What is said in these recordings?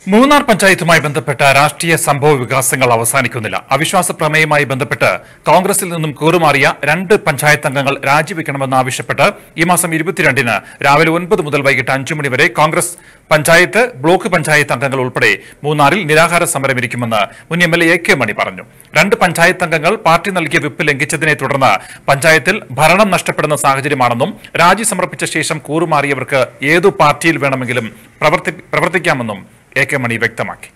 മൂന്നാർ പഞ്ചായത്തുമായി ബന്ധപ്പെട്ട രാഷ്ട്രീയ സംഭവ വികാസങ്ങൾ അവസാനിക്കുന്നില്ല അവിശ്വാസ പ്രമേയവുമായി ബന്ധപ്പെട്ട് കോൺഗ്രസിൽ നിന്നും കൂറുമാറിയ രണ്ട് പഞ്ചായത്ത് അംഗങ്ങൾ രാജിവെക്കണമെന്നാവശ്യപ്പെട്ട് ഈ മാസം ഇരുപത്തിരണ്ടിന് രാവിലെ ഒൻപത് മുതൽ വൈകിട്ട് അഞ്ചു മണിവരെ കോൺഗ്രസ് പഞ്ചായത്ത് ബ്ലോക്ക് പഞ്ചായത്ത് അംഗങ്ങൾ ഉൾപ്പെടെ മൂന്നാറിൽ നിരാഹാര സമരം ഇരിക്കുമെന്ന് മുൻ M L A K Mani പറഞ്ഞു രണ്ട് പഞ്ചായത്ത് അംഗങ്ങൾ പാർട്ടി നൽകിയ വിപ്പ് ലംഘിച്ചതിനെ തുടർന്ന് പഞ്ചായത്തിൽ ഭരണം നഷ്ടപ്പെടുന്ന സാഹചര്യമാണെന്നും രാജി സമർപ്പിച്ച ശേഷം കൂറുമാറിയവർക്ക് ഏതു പാർട്ടിയിൽ വേണമെങ്കിലും പ്രവർത്തി പ്രവർത്തിക്കാമെന്നും എ കെ മണി വ്യക്തമാക്കി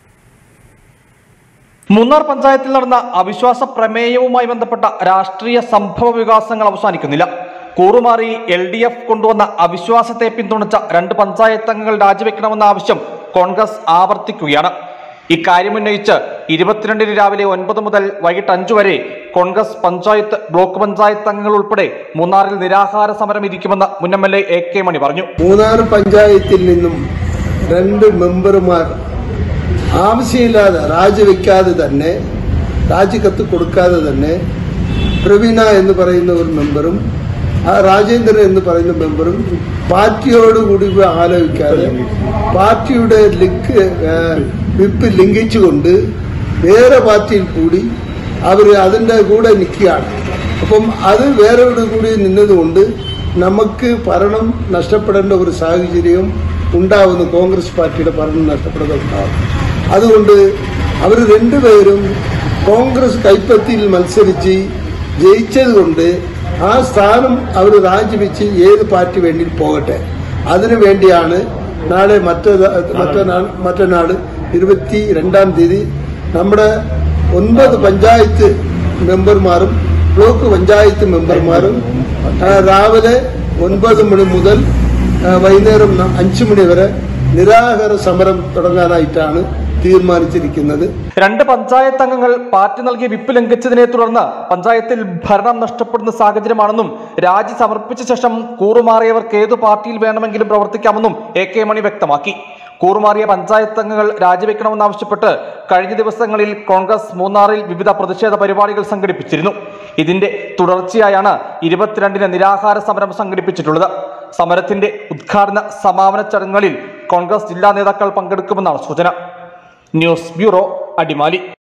മൂന്നാർ പഞ്ചായത്തിൽ നടന്ന അവിശ്വാസ പ്രമേയവുമായി ബന്ധപ്പെട്ട രാഷ്ട്രീയ സംഭവ വികാസങ്ങൾ അവസാനിക്കുന്നില്ല കൂറുമാറി എൽ ഡി എഫ് കൊണ്ടുവന്ന അവിശ്വാസത്തെ പിന്തുണച്ച രണ്ട് പഞ്ചായത്ത് അംഗങ്ങൾ രാജിവെക്കണമെന്ന ആവശ്യം കോൺഗ്രസ് ആവർത്തിക്കുകയാണ് ഇക്കാര്യമുന്നയിച്ച് ഇരുപത്തിരണ്ടിന് രാവിലെ ഒൻപത് മുതൽ വൈകിട്ട് അഞ്ചു വരെ കോൺഗ്രസ് പഞ്ചായത്ത് ബ്ലോക്ക് പഞ്ചായത്ത് അംഗങ്ങൾ ഉൾപ്പെടെ മൂന്നാറിൽ നിരാഹാര സമരം ഇരിക്കുമെന്ന് മുൻ M L A A K Mani പറഞ്ഞു മൂന്നാർ പഞ്ചായത്തിൽ നിന്നും രണ്ട് മെമ്പർമാർ ആവശ്യമില്ലാതെ രാജിവെക്കാതെ തന്നെ രാജിക്കത്ത് കൊടുക്കാതെ തന്നെ പ്രവീണ എന്ന് പറയുന്ന ഒരു മെമ്പറും ആ രാജേന്ദ്രൻ എന്ന് പറയുന്ന മെമ്പറും പാർട്ടിയോടുകൂടി ആലോചിക്കാതെ പാർട്ടിയുടെ ലിങ്ക് വിപ്പ് ലംഘിച്ചുകൊണ്ട് വേറെ പാർട്ടിയിൽ കൂടി അവർ അതിൻ്റെ കൂടെ നിൽക്കുകയാണ് അപ്പം അത് വേറെ കൂടി നിന്നതുകൊണ്ട് നമുക്ക് ഭരണം നഷ്ടപ്പെടേണ്ട ഒരു സാഹചര്യം ഉണ്ടാവുന്നു കോൺഗ്രസ് പാർട്ടിയുടെ ഭരണം നഷ്ടപ്പെടുന്നുണ്ടാവും അതുകൊണ്ട് അവർ രണ്ടുപേരും കോൺഗ്രസ് കൈപ്പത്തിയിൽ മത്സരിച്ച് ജയിച്ചത് കൊണ്ട് ആ സ്ഥാനം അവർ രാജിവെച്ച് ഏത് പാർട്ടി വേണ്ടി പോകട്ടെ അതിനു വേണ്ടിയാണ് നാളെ മറ്റേ മറ്റന്നാൾ മറ്റന്നാൾ ഇരുപത്തി രണ്ടാം തീയതി നമ്മുടെ ഒൻപത് പഞ്ചായത്ത് മെമ്പർമാരും ബ്ലോക്ക് പഞ്ചായത്ത് മെമ്പർമാരും ആ, രാവിലെ ഒൻപത് മണി മുതൽ ആ, വൈകുന്നേരം ന- അഞ്ചു മണി വരെ നിരാഹാര സമരം തുടങ്ങാനായിട്ടാണ് തീരുമാനിച്ചിരിക്കുന്നത് രണ്ട് പഞ്ചായത്ത് അംഗങ്ങൾ പാർട്ടി നൽകിയ വിപ്പ് ലംഘിച്ചതിനെ തുടർന്ന് പഞ്ചായത്തിൽ ഭരണം നഷ്ടപ്പെടുന്ന സാഹചര്യമാണെന്നും രാജി സമർപ്പിച്ച ശേഷം കൂറുമാറിയവർക്ക് ഏതു പാർട്ടിയിൽ വേണമെങ്കിലും പ്രവർത്തിക്കാമെന്നും എ കെ മണി വ്യക്തമാക്കി കൂറുമാറിയ പഞ്ചായത്ത് അംഗങ്ങൾ രാജിവെക്കണമെന്നാവശ്യപ്പെട്ട് കഴിഞ്ഞ ദിവസങ്ങളിൽ കോൺഗ്രസ് മൂന്നാറിൽ വിവിധ പ്രതിഷേധ പരിപാടികൾ സംഘടിപ്പിച്ചിരുന്നു ഇതിന്റെ തുടർച്ചയായാണ് ഇരുപത്തിരണ്ടിന് നിരാഹാര സമരം സംഘടിപ്പിച്ചിട്ടുള്ളത് സമരത്തിന്റെ ഉദ്ഘാടന സമാപന ചടങ്ങുകളിൽ കോൺഗ്രസ് ജില്ലാ നേതാക്കൾ പങ്കെടുക്കുമെന്നാണ് സൂചന ന്യൂസ് ബ്യൂറോ അടിമാലി